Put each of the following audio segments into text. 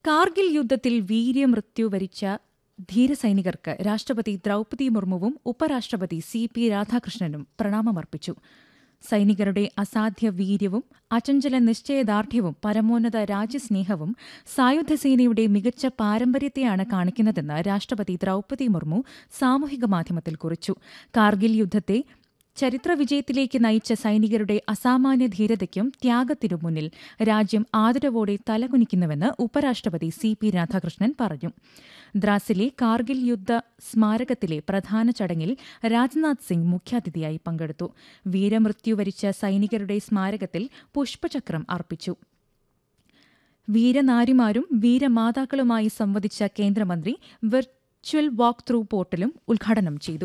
കാർഗിൽ യുദ്ധത്തിൽ വീര്യമൃത്യു വരിച്ച ധീരസൈനികർക്ക് രാഷ്ട്രപതി ദ്രൗപദി മുർമുവും ഉപരാഷ്ട്രപതി സി പി രാധാകൃഷ്ണനും പ്രണാമമർപ്പിച്ചു സൈനികരുടെ അസാധ്യ വീര്യവും അചഞ്ചല നിശ്ചയദാർഢ്യവും പരമോന്നത രാജ്യസ്നേഹവും സായുധസേനയുടെ മികച്ച പാരമ്പര്യത്തെയാണ് കാണിക്കുന്നതെന്ന് രാഷ്ട്രപതി ദ്രൗപദി മുർമു സാമൂഹിക മാധ്യമത്തിൽ കുറിച്ചു കാർഗിൽ യുദ്ധത്തെ ചരിത്ര വിജയത്തിലേക്ക് നയിച്ച സൈനികരുടെ അസാമാന്യ ധീരതയ്ക്കും ത്യാഗത്തിനും മുന്നിൽ രാജ്യം ആദരവോടെ തലകുനിക്കുന്നുവെന്ന് ഉപരാഷ്ട്രപതി സി പി രാധാകൃഷ്ണൻ പറഞ്ഞു ദ്രാസിലെ കാർഗിൽ യുദ്ധ സ്മാരകത്തിലെ പ്രധാന ചടങ്ങിൽ രാജ്നാഥ് സിംഗ് മുഖ്യാതിഥിയായി പങ്കെടുത്തു വീരമൃത്യു വരിച്ച സൈനികരുടെ സ്മാരകത്തിൽ പുഷ്പചക്രം അർപ്പിച്ചു വീരനാരിമാരും വീരമാതാക്കളുമായി സംവദിച്ച കേന്ദ്രമന്ത്രി വെർച്വൽ വാക്ക് ത്രൂ പോർട്ടലും ഉദ്ഘാടനം ചെയ്തു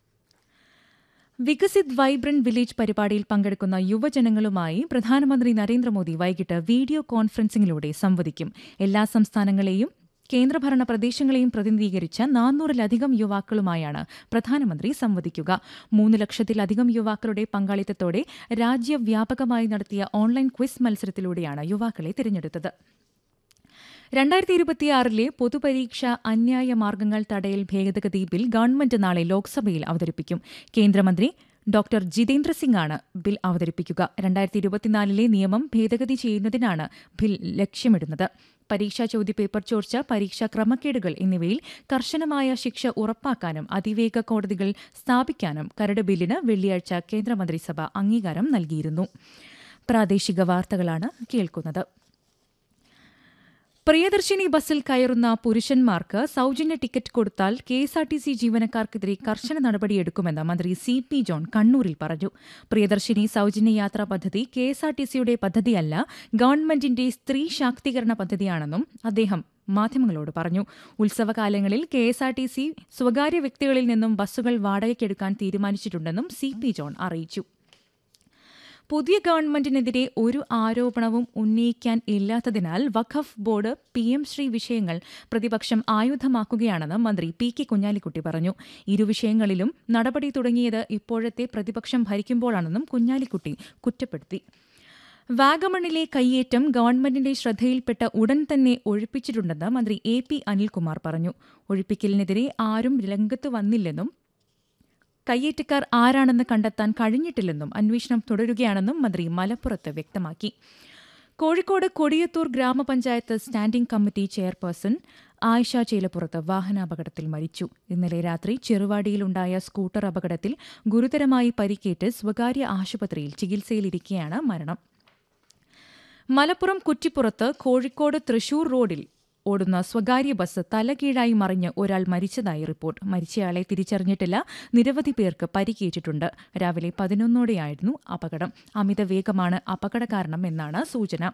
വികസിത് വൈബ്രന്റ് വില്ലേജ് പരിപാടിയിൽ പങ്കെടുക്കുന്ന യുവജനങ്ങളുമായി പ്രധാനമന്ത്രി നരേന്ദ്രമോദി വൈകിട്ട് വീഡിയോ കോൺഫറൻസിംഗിലൂടെ സംവദിക്കും എല്ലാ സംസ്ഥാനങ്ങളെയും കേന്ദ്രഭരണ പ്രദേശങ്ങളെയും പ്രതിനിധീകരിച്ച നാനൂറിലധികം യുവാക്കളുമായാണ് പ്രധാനമന്ത്രി സംവദിക്കുക മൂന്ന് ലക്ഷത്തിലധികം യുവാക്കളുടെ പങ്കാളിത്തത്തോടെ രാജ്യവ്യാപകമായി നടത്തിയ ഓൺലൈൻ ക്വിസ് മത്സരത്തിലൂടെയാണ് യുവാക്കളെ തിരഞ്ഞെടുത്തത് രണ്ടായിരത്തി ഇരുപത്തിയാറിലെ പൊതുപരീക്ഷ അന്യായ മാർഗങ്ങൾ തടയൽ ഭേദഗതി ബിൽ ഗവൺമെന്റ് നാളെ ലോക്സഭയിൽ അവതരിപ്പിക്കും കേന്ദ്രമന്ത്രി ഡോക്ടർ ജിതേന്ദ്ര സിംഗാണ് ബിൽ അവതരിപ്പിക്കുക രണ്ടായിരത്തി ഇരുപത്തിനാലിലെ നിയമം ഭേദഗതി ചെയ്യുന്നതിനാണ് ബിൽ ലക്ഷ്യമിടുന്നത് പരീക്ഷാ ചോദ്യപേപ്പർ ചോർച്ച പരീക്ഷാ ക്രമക്കേടുകൾ എന്നിവയിൽ കർശനമായ ശിക്ഷ ഉറപ്പാക്കാനും അതിവേഗ കോടതികൾ സ്ഥാപിക്കാനും കരട് ബില്ലിന് വെള്ളിയാഴ്ച കേന്ദ്രമന്ത്രിസഭ അംഗീകാരം നൽകിയിരുന്നു പ്രാദേശിക വാർത്തകളാണ് കേൾക്കുന്നത് പ്രിയദർശിനി ബസ്സിൽ കയറുന്ന പുരുഷന്മാർക്ക് സൌജന്യ ടിക്കറ്റ് കൊടുത്താൽ K S R T C ജീവനക്കാർക്കെതിരെ കർശന നടപടിയെടുക്കുമെന്ന് മന്ത്രി സി പി ജോൺ കണ്ണൂരിൽ പറഞ്ഞു പ്രിയദർശിനി സൌജന്യ യാത്രാ പദ്ധതി കെ എസ് ആർ ടി സിയുടെ പദ്ധതിയല്ല ഗവൺമെന്റിന്റെ സ്ത്രീ ശാക്തീകരണ പദ്ധതിയാണെന്നും അദ്ദേഹം മാധ്യമങ്ങളോട് പറഞ്ഞു ഉത്സവകാലങ്ങളിൽ K S R T C സ്വകാര്യ വ്യക്തികളിൽ നിന്നും ബസ്സുകൾ വാടകയ്ക്കെടുക്കാൻ തീരുമാനിച്ചിട്ടുണ്ടെന്നും സി പി ജോൺ അറിയിച്ചു പുതിയ ഗവൺമെന്റിനെതിരെ ഒരു ആരോപണവും ഉന്നയിക്കാൻ ഇല്ലാത്തതിനാൽ Waqf board P M Shri വിഷയങ്ങൾ പ്രതിപക്ഷം ആയുധമാക്കുകയാണെന്ന് മന്ത്രി പി കെ കുഞ്ഞാലിക്കുട്ടി പറഞ്ഞു ഇരു വിഷയങ്ങളിലും നടപടി തുടങ്ങിയത് ഇപ്പോഴത്തെ പ്രതിപക്ഷം ഭരിക്കുമ്പോഴാണെന്നും കുഞ്ഞാലിക്കുട്ടി കുറ്റപ്പെടുത്തി വാഗമണിലെ കയ്യേറ്റം ഗവൺമെന്റിന്റെ ശ്രദ്ധയിൽപ്പെട്ട ഉടൻ തന്നെ ഒഴിപ്പിച്ചിട്ടുണ്ടെന്ന് മന്ത്രി എ പി അനിൽകുമാർ പറഞ്ഞു ഒഴിപ്പിക്കലിനെതിരെ ആരും രംഗത്ത് വന്നില്ലെന്നും കയ്യേറ്റക്കാർ ആരാണെന്ന് കണ്ടെത്താൻ കഴിഞ്ഞിട്ടില്ലെന്നും അന്വേഷണം തുടരുകയാണെന്നും മന്ത്രി മലപ്പുറത്ത് വ്യക്തമാക്കി കോഴിക്കോട് കൊടിയത്തൂർ ഗ്രാമപഞ്ചായത്ത് standing committee chairperson Ayisha Chelappurath വാഹനാപകടത്തിൽ മരിച്ചു ഇന്നലെ രാത്രി ചെറുവാടിയിലുണ്ടായ സ്കൂട്ടർ അപകടത്തിൽ ഗുരുതരമായി പരിക്കേറ്റ് സ്വകാര്യ ആശുപത്രിയിൽ ചികിത്സയിലിരിക്കെയാണ് മരണം മലപ്പുറം കുറ്റിപ്പുറത്ത് കോഴിക്കോട് തൃശൂർ റോഡിൽ ഓടുന്ന സ്വകാര്യ ബസ് തലകീഴായി മറിഞ്ഞ് ഒരാൾ മരിച്ചതായി റിപ്പോർട്ട് മരിച്ചയാളെ തിരിച്ചറിഞ്ഞിട്ടില്ല നിരവധി പേർക്ക് പരിക്കേറ്റിട്ടുണ്ട് രാവിലെ പതിനൊന്നോടെയായിരുന്നു അപകടം അമിത വേഗമാണ് അപകട കാരണം എന്നാണ് സൂചന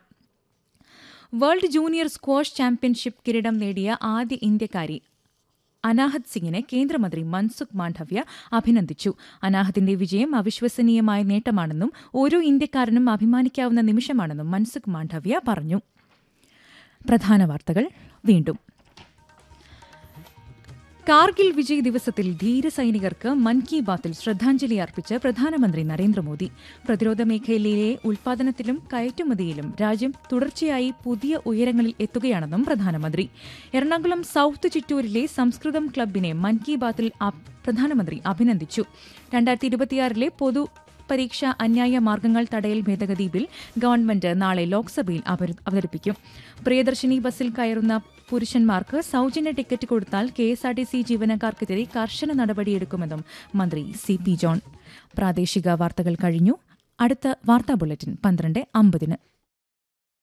വേൾഡ് ജൂനിയർ സ്ക്വാഷ് ചാമ്പ്യൻഷിപ്പ് കിരീടം നേടിയ ആദ്യ ഇന്ത്യക്കാരി അനാഹത് സിംഗിനെ കേന്ദ്രമന്ത്രി മൻസുഖ് മാണ്ഡവ്യ അഭിനന്ദിച്ചു അനാഹത്തിന്റെ വിജയം അവിശ്വസനീയമായ നേട്ടമാണെന്നും ഓരോ ഇന്ത്യക്കാരനും അഭിമാനിക്കാവുന്ന നിമിഷമാണെന്നും മൻസുഖ് മാണ്ഡവ്യ പറഞ്ഞു പ്രധാന വാർത്തകൾ വീണ്ടും കാർഗിൽ വിജയ് ദിവസത്തിൽ ധീരസൈനികർക്ക് മൻ കി ബാത്തിൽ ശ്രദ്ധാഞ്ജലി അർപ്പിച്ച് പ്രധാനമന്ത്രി നരേന്ദ്രമോദി പ്രതിരോധ മേഖലയിലെ ഉൽപാദനത്തിലും കയറ്റുമതിയിലും രാജ്യം തുടർച്ചയായി പുതിയ ഉയരങ്ങളിൽ എത്തുകയാണെന്നും പ്രധാനമന്ത്രി എറണാകുളം സൌത്ത് ചിറ്റൂരിലെ സംസ്കൃതം ക്ലബിനെ മൻ കി ബാത്തിൽ പ്രധാനമന്ത്രി അഭിനന്ദിച്ചു രണ്ടായിരത്തി ഇരുപത്തിയാറിലെ പൊതു പരീക്ഷ അന്യായ മാർഗങ്ങൾ തടയൽ ഭേദഗതി ബിൽ ഗവൺമെന്റ് നാളെ ലോക്സഭയിൽ അവതരിപ്പിക്കും പ്രിയദർശിനി ബസ്സിൽ കയറുന്ന പുരുഷന്മാർക്ക് സൌജന്യ ടിക്കറ്റ് കൊടുത്താൽ K S R T C ജീവനക്കാർക്കെതിരെ കർശന നടപടിയെടുക്കുമെന്നും മന്ത്രി സി പി ജോൺ പ്രാദേശിക വാർത്തകൾ കഴിഞ്ഞു അടുത്ത വാർത്താ ബുള്ളറ്റിൻ പന്ത്രണ്ട് അമ്പതിന്